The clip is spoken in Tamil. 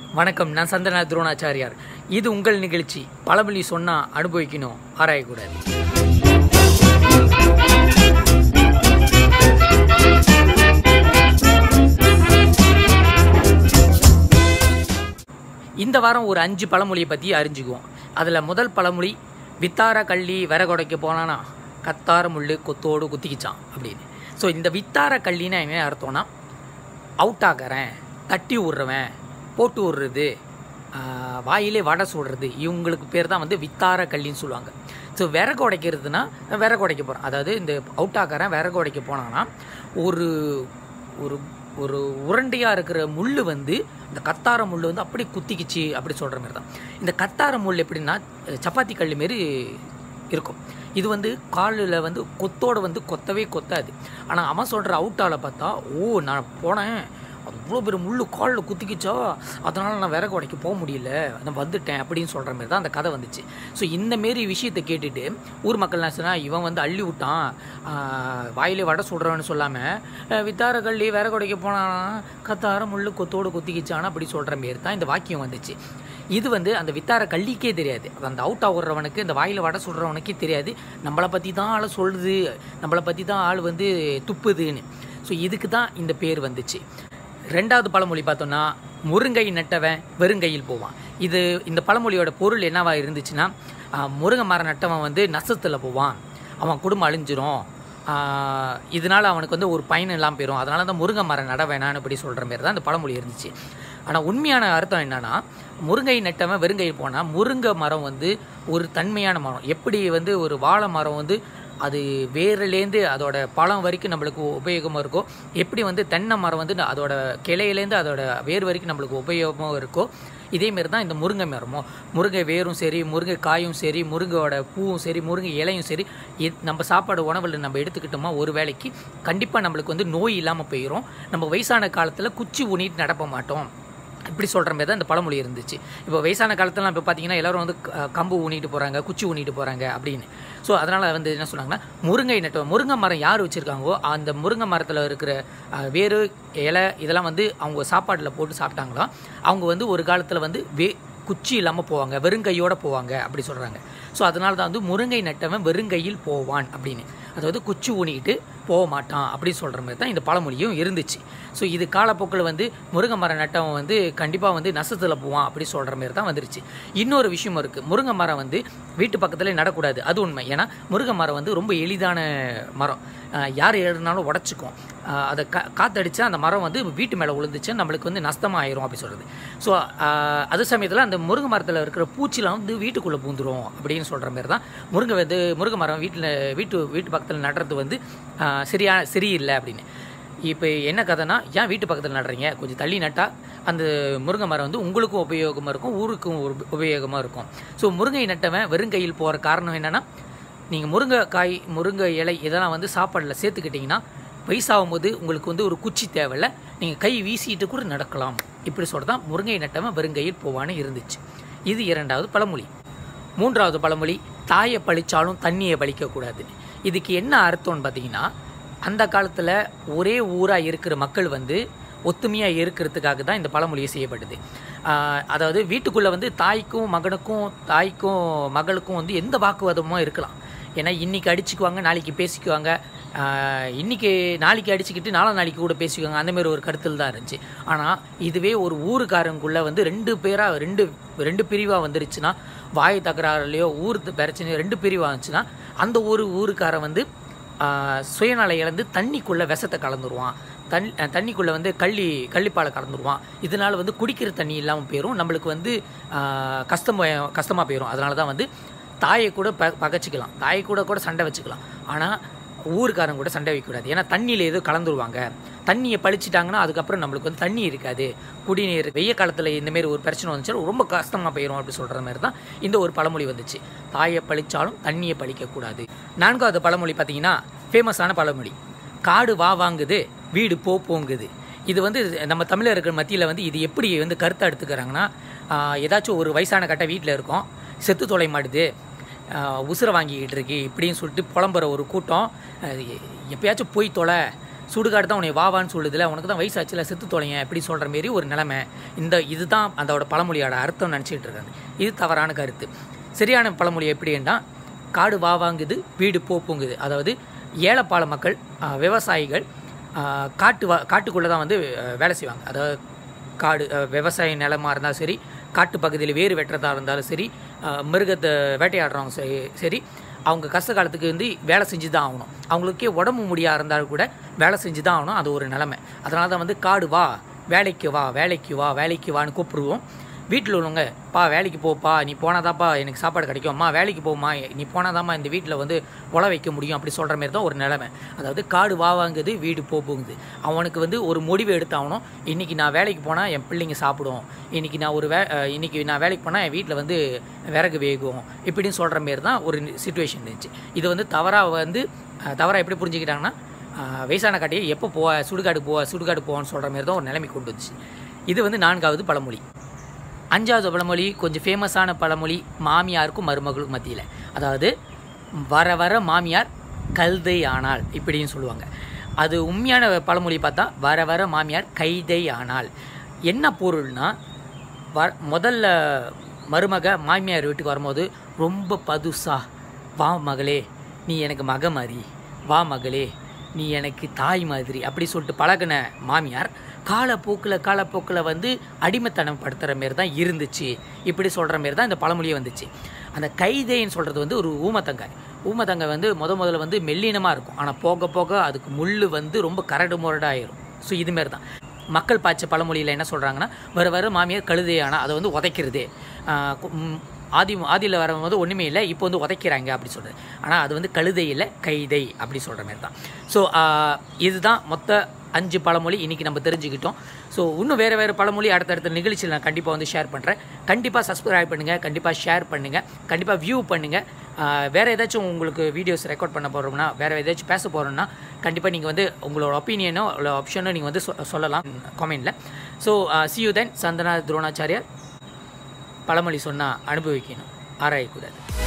வணக்கம் நான் சந்தனா துரோணாச்சாரியார் இது உங்கள் நிகழ்ச்சி பழமொழி சொன்னா அனுபவிக்கணும் ஆராயக்கூடாது இந்த வாரம் ஒரு அஞ்சு பழமொழியை பற்றி அறிஞ்சுக்குவோம் அதில் முதல் பழமொழி வித்தார கள்ளி விறகுடைக்க போனானா கத்தார முள்ளு கொத்தோடு குத்திக்கிச்சான் அப்படின்னு ஸோ இந்த வித்தார கள்ளின்னா என்ன அர்த்தம்னா அவுட் ஆகிறேன் தட்டி விட்றவன் போட்டு விட்றது ஆஹ், வாயிலே வடை சுடுறது இவங்களுக்கு பேர் தான் வந்து வித்தார கள்ளின்னு சொல்லுவாங்க ஸோ விறகு உடைக்கிறதுனா விறகு உடைக்க போகிறேன் அதாவது இந்த அவுட் ஆகிறேன் விறகு உடைக்க போனாங்கன்னா ஒரு ஒரு ஒரு உருண்டையாக இருக்கிற முள் வந்து இந்த கத்தார முள் வந்து அப்படியே குத்திக்கிச்சு அப்படி சொல்கிற மாதிரி தான் இந்த கத்தார முள் எப்படின்னா அஹ், சப்பாத்தி கல் மாரி இருக்கும் இது வந்து காலில் வந்து கொத்தோட வந்து கொத்தவே கொத்தாது ஆனால் அவன் சொல்கிற அவுட்டால் பார்த்தா ஓ நான் போனேன் அது இவ்வளோ பெரிய முள்ளு காலில் குத்திக்கிச்சா அதனால் நான் விறகு உடைக்க போக முடியல நான் வந்துட்டேன் அப்படின்னு சொல்கிற மாதிரி தான் அந்த கதை வந்துச்சு ஸோ இந்த மாரி விஷயத்தை கேட்டுட்டு ஊர் மக்கள் என்ன சொன்னால் இவன் வந்து அள்ளி விட்டான் ஆஹ், வாயிலே வடை சுடுறவன்னு சொல்லாமல் வித்தார கள்ளி விறகு உடைக்க போனானா கத்தார முள்ளு கொத்தோடு குத்திக்கிச்சானா அப்படி சொல்கிற மாரி தான் இந்த வாக்கியம் வந்துச்சு இது வந்து அந்த வித்தார கள்ளிக்கே தெரியாது அந்த அவுட் ஆகுறவனுக்கு இந்த வாயில் வடை சுடுறவனுக்கே தெரியாது நம்மளை பற்றி தான் ஆள் சொல்லுது நம்மளை பற்றி தான் ஆள் வந்து துப்புதுன்னு ஸோ இதுக்கு தான் இந்த பேர் வந்துச்சு ரெண்டாவது பழமொழி பார்த்தோன்னா முருங்கை நட்டவன் வெறுங்கையில் போவான் இது இந்த பழமொழியோட பொருள் என்னவா இருந்துச்சுன்னா ஆஹ், முருங்கை மரம் நட்டவன் வந்து நஷ்டத்தில் போவான் அவன் குடும்பம் அழிஞ்சிரும் ஆஹ், இதனால அவனுக்கு வந்து ஒரு பயன் இல்லாமல் போயிடும் அதனால தான் முருங்கை மரம் நட வேணான்னு இப்படி சொல்கிற மாரி தான் இந்த பழமொழி இருந்துச்சு ஆனால் உண்மையான அர்த்தம் என்னன்னா முருங்கை நட்டவன் வெறுங்கையில் போனால் முருங்கை மரம் வந்து ஒரு தன்மையான மரம் எப்படி வந்து ஒரு வாழை மரம் வந்து அது வேர்லேருந்து அதோட பழம் வரைக்கும் நம்மளுக்கு உபயோகமாக இருக்கோ எப்படி வந்து தென்னை மரம் வந்து அதோட கிளையிலேருந்து அதோட வேர் வரைக்கும் நம்மளுக்கு உபயோகமாக இருக்கோ இதேமாரி தான் இந்த முருங்கை மரமும் முருங்கை வேரும் சரி முருங்கை காயும் சரி முருங்கையோட பூவும் சரி முருங்கை இலையும் சரி எத்- நம்ம சாப்பாடு உணவில் நம்ம எடுத்துக்கிட்டோமா ஒரு வேளைக்கு கண்டிப்பாக நம்மளுக்கு வந்து நோய் இல்லாமல் போயிடும் நம்ம வயசான காலத்தில் குச்சி ஊனிட்டு நடப்ப மாட்டோம் இப்படி சொல்கிற மாதிரி தான் இந்த பழமொழி இருந்துச்சு இப்போ வயசான காலத்துலாம் இப்போ பார்த்தீங்கன்னா எல்லாரும் வந்து க- கம்பு ஊனிட்டு போகிறாங்க குச்சி ஊனிட்டு போகிறாங்க அப்படின்னு ஸோ அதனால் வந்து என்ன சொன்னாங்கன்னா முருங்கை நட்டு முருங்கை மரம் யார் வச்சுருக்காங்களோ அந்த முருங்கை மரத்தில் இருக்கிற அஹ், வேரு இலை இதெல்லாம் வந்து அவங்க சாப்பாட்டில் போட்டு சாப்பிட்டாங்களோ அவங்க வந்து ஒரு காலத்தில் வந்து வே குச்சி இல்லாமல் போவாங்க வெறுங்கையோட போவாங்க அப்படி சொல்கிறாங்க ஸோ அதனால தான் வந்து முருங்கை நட்டவன் வெறுங்கையில் போவான் அப்படின்னு அதாவது குச்சி ஊனிக்கிட்டு போக மாட்டான் அப்படின்னு சொல்கிற மாதிரி தான் இந்த பழமொழியும் இருந்துச்சு ஸோ இது காலப்போக்கில் வந்து முருங்கை மரம் நட்டவன் வந்து கண்டிப்பாக வந்து நசத்தில் போவான் அப்படி சொல்கிற மாதிரி தான் வந்துருச்சு இன்னொரு விஷயம் இருக்குது முருங்கை மரம் வந்து வீட்டு பக்கத்தில் நடக்கூடாது அது உண்மை ஏன்னா முருங்கை மரம் வந்து ரொம்ப எளிதான மரம் அஹ் யார் ஏறினாலும் உடச்சிக்கும் அஹ் அதை கா காத்தடிச்சா அந்த மரம் வந்து வீட்டு மேலே விழுந்துச்சு நம்மளுக்கு வந்து நஷ்டமாக ஆயிரும் அப்படி சொல்கிறது ஸோ அது சமயத்தில் அந்த முருங்கை மரத்தில் இருக்கிற பூச்சிலாம் வந்து வீட்டுக்குள்ளே பூந்துரும் அப்படின்னு சொல்கிற மாதிரி தான் முருங்கை வந்து முருங்கை மரம் வீட்டில் வீட்டு வீட்டு பக்கத்தில் நடுறது வந்து அஹ் சரியா சரியில்லை அப்படின்னு இப்போ என்ன கதைனா ஏன் வீட்டு பக்கத்தில் நடுறீங்க கொஞ்சம் தள்ளி நட்டால் அந்த முருங்கை மரம் வந்து உங்களுக்கும் உபயோகமாக இருக்கும் ஊருக்கும் ஒரு உபயோகமாக இருக்கும் ஸோ முருங்கை நட்டவன் வெறுங்கையில் போகிற காரணம் என்னென்னா நீங்கள் முருங்கைக்காய் முருங்கை இலை இதெல்லாம் வந்து சாப்பாடில் சேர்த்துக்கிட்டிங்கன்னா வயசாகும் போது உங்களுக்கு வந்து ஒரு குச்சி தேவையில்ல நீங்கள் கை வீசிட்டு கூட நடக்கலாம் இப்படி சொல்கிறது தான் முருங்கை நட்டவன் வெறுங்கையில் போவான்னு இருந்துச்சு இது இரண்டாவது பழமொழி மூன்றாவது பழமொழி தாயை பழிச்சாலும் தண்ணியை பழிக்கக்கூடாது இதுக்கு என்ன அர்த்தம்னு பார்த்தீங்கன்னா அந்த காலத்தில் ஒரே ஊராக இருக்கிற மக்கள் வந்து ஒத்துமையாக இருக்கிறதுக்காக தான் இந்த பழமொழியை செய்யப்பட்டது ஆஹ் அதாவது வீட்டுக்குள்ளே வந்து தாய்க்கும் மகனுக்கும் தாய்க்கும் மகளுக்கும் வந்து எந்த வாக்குவாதமும் இருக்கலாம் ஏன்னா இன்னைக்கு அடிச்சுக்குவாங்க நாளைக்கு பேசிக்குவாங்க ஆஹ் இன்னைக்கு நாளைக்கு அடிச்சுக்கிட்டு நாளா நாளைக்கு கூட பேசிக்குவாங்க அந்த மாதிரி ஒரு கருத்தில் தான் இருந்துச்சு ஆனால் இதுவே ஒரு ஊருக்காரங்களுக்குள்ள வந்து ரெண்டு பேராக ரெண்டு ரெண்டு பிரிவாக வந்துருச்சுன்னா வாய் தகராறுலையோ ஊர் பிரச்சனையோ ரெண்டு பிரிவாக இருந்துச்சுன்னா அந்த ஒரு ஊருக்காரன் வந்து ஆஹ் சுயநலம் இழந்து தண்ணிக்குள்ளே விஷத்தை கலந்துருவான் தண்ணி தண்ணிக்குள்ளே வந்து கள்ளி கள்ளிப்பாலை கலந்துருவான் இதனால் வந்து குடிக்கிற தண்ணி இல்லாமல் போயிடும் நம்மளுக்கு வந்து ஆஹ் கஷ்டம் கஷ்டமாக போயிடும் அதனால தான் வந்து தாயை கூட ப பகைச்சிக்கலாம் தாயை கூட கூட சண்டை வச்சுக்கலாம் ஆனால் ஊருக்காரங்க கூட சண்டை வைக்கக்கூடாது ஏன்னா தண்ணியில் ஏதோ கலந்துருவாங்க தண்ணியை பழிச்சிட்டாங்கன்னா அதுக்கப்புறம் நம்மளுக்கு வந்து தண்ணி இருக்காது குடிநீர் வெய்ய காலத்தில் இந்தமாரி ஒரு பிரச்சனை வந்துச்சுன்னா ரொம்ப கஷ்டமாக போயிடும் அப்படி சொல்கிற மாதிரி தான் இந்த ஒரு பழமொழி வந்துச்சு தாயை பழிச்சாலும் தண்ணியை பழிக்கக்கூடாது நான்காவது பழமொழி பார்த்தீங்கன்னா ஃபேமஸான பழமொழி காடு வா வாங்குது வீடு போ போங்குது இது வந்து நம்ம தமிழர்கள் மத்தியில் வந்து இது எப்படி வந்து கருத்தை எடுத்துக்கிறாங்கன்னா ஆஹ், ஏதாச்சும் ஒரு வயசான கட்டை வீட்டில் இருக்கும் செத்து தொலை மாட்டுது ஆஹ், உசுரை வாங்கிக்கிட்டு இருக்கு இப்படின்னு சொல்லிட்டு புலம்புற ஒரு கூட்டம் ஆஹ், எ- எப்பயாச்சும் போய் தொலை சுடுகாடு தான் உன்னை வாவான்னு சொல்லுதுல உனக்கு தான் வயசாச்சுல செத்து தொலைங்க இப்படி சொல்கிற மாரி ஒரு நிலைமை இந்த இதுதான் அதோட பழமொழியோட அர்த்தம் நினச்சிட்டு இருக்காங்க இது தவறான கருத்து சரியான பழமொழி எப்படின்னா காடு வாவாங்குது வீடு போப்புங்குது அதாவது ஏழைப்பாள மக்கள் ஆஹ், விவசாயிகள் ஆஹ், காட்டு வா காட்டுக்குள்ளே தான் வந்து ஆஹ், வேலை செய்வாங்க அதாவது காடு ஆஹ், விவசாய நிலமாக இருந்தாலும் சரி காட்டு பகுதியில் வேறு வெட்டுறதா இருந்தாலும் சரி ஆஹ், மிருகத்தை வேட்டையாடுறவங்க சரி- சரி அவங்க கஷ்ட காலத்துக்கு வந்து வேலை செஞ்சு தான் ஆகணும் அவங்களுக்கே உடம்பு முடியா இருந்தாலும் கூட வேலை செஞ்சு தான் ஆகணும் அது ஒரு நிலைமை அதனால தான் வந்து காடு வா வேலைக்கு வா வேலைக்கு வா வேலைக்கு வான்னு கூப்பிடுவோம் வீட்டில் உள்ளவங்க பா வேலைக்கு போப்பா நீ போனாதாப்பா எனக்கு சாப்பாடு கிடைக்கும் அம்மா வேலைக்கு போம்மா நீ போனாதாம்மா இந்த வீட்டில் வந்து உழ வைக்க முடியும் அப்படி சொல்கிற மாதிரி தான் ஒரு நிலைமை அதாவது காடு வாவாங்குது வீடு போப்புங்குது அவனுக்கு வந்து ஒரு முடிவு எடுத்தாகணும் இன்றைக்கி நான் வேலைக்கு போனால் என் பிள்ளைங்க சாப்பிடும் இன்றைக்கி நான் ஒரு வே அஹ் இன்னைக்கு நான் வேலைக்கு போனால் என் வீட்டில் வந்து விறகு வேகும் இப்படின்னு சொல்கிற மாரி தான் ஒரு சுச்சுவேஷன் இருந்துச்சு இது வந்து தவறாக வந்து தவறாக எப்படி புரிஞ்சுக்கிட்டாங்கன்னா அஹ் வயசான காட்டியை எப்போ போவ சுடுகாடு போவ சுடுகாடு போவான்னு சொல்கிற மாதிரி தான் ஒரு நிலைமை கொண்டு வந்துச்சு இது வந்து நான்காவது பழமொழி அஞ்சாவது பழமொழி கொஞ்சம் ஃபேமஸான பழமொழி மாமியாருக்கும் மருமகளுக்கும் மத்தியில் அதாவது வர வர மாமியார் கல்தை ஆனால் இப்படின்னு சொல்லுவாங்க அது உண்மையான பழமொழி பார்த்தா வர வர மாமியார் கைதை ஆனால் என்ன பொருள்னா வ முதல்ல மருமக மாமியார் வீட்டுக்கு வரும்போது ரொம்ப பதுசா வா மகளே நீ எனக்கு மக மாதிரி வா மகளே நீ எனக்கு தாய் மாதிரி அப்படி சொல்லிட்டு பழகின மாமியார் காலப்போக்கில் காலப்போக்கில் வந்து அடிமைத்தனம் படுத்துகிற மாரி தான் இருந்துச்சு இப்படி சொல்கிற மாரி தான் இந்த பழமொழியே வந்துச்சு அந்த கைதைன்னு சொல்கிறது வந்து ஒரு ஊமத்தங்காய் ஊமத்தங்காய் வந்து முத முதல்ல வந்து மெல்லினமாக இருக்கும் ஆனால் போக போக அதுக்கு முள் வந்து ரொம்ப கரடு முரடாயிரும் ஸோ இதுமாரி தான் மக்கள் பாய்ச்ச பழமொழியில் என்ன சொல்கிறாங்கன்னா வர வர மாமியார் கழுதையானா அதை வந்து உதைக்கிறது ஆஹ் கு- ம், ஆதி ஆதியில் வரும்போது ஒன்றுமே இல்லை இப்போ வந்து உதைக்கிறாங்க அப்படி சொல்கிறது ஆனால் அது வந்து கழுதை இல்லை கைதை அப்படி சொல்கிற மாதிரி தான் ஸோ இதுதான் மொத்த அஞ்சு பழமொழி இன்றைக்கி நம்ம தெரிஞ்சுக்கிட்டோம் ஸோ இன்னும் வேறு வேறு பழமொழி அடுத்தடுத்த நிகழ்ச்சியில் நான் கண்டிப்பாக வந்து ஷேர் பண்ணுறேன் கண்டிப்பாக சப்ஸ்கிரைப் பண்ணுங்கள் கண்டிப்பாக ஷேர் பண்ணுங்கள் கண்டிப்பாக வியூ பண்ணுங்கள் வேறு ஏதாச்சும் உங்களுக்கு வீடியோஸ் ரெக்கார்ட் பண்ண போகிறோம்னா வேறு ஏதாச்சும் பேச போகிறோம்னா கண்டிப்பாக நீங்கள் வந்து உங்களோட ஒப்பீனியனோ இல்லை ஆப்ஷனோ நீங்கள் வந்து சொ- சொல்லலாம் காமெண்டில் so see you then Chandana துரோணாச்சாரியார் பழமொழி சொன்னால் அனுபவிக்கணும் ஆராயக்கூடாது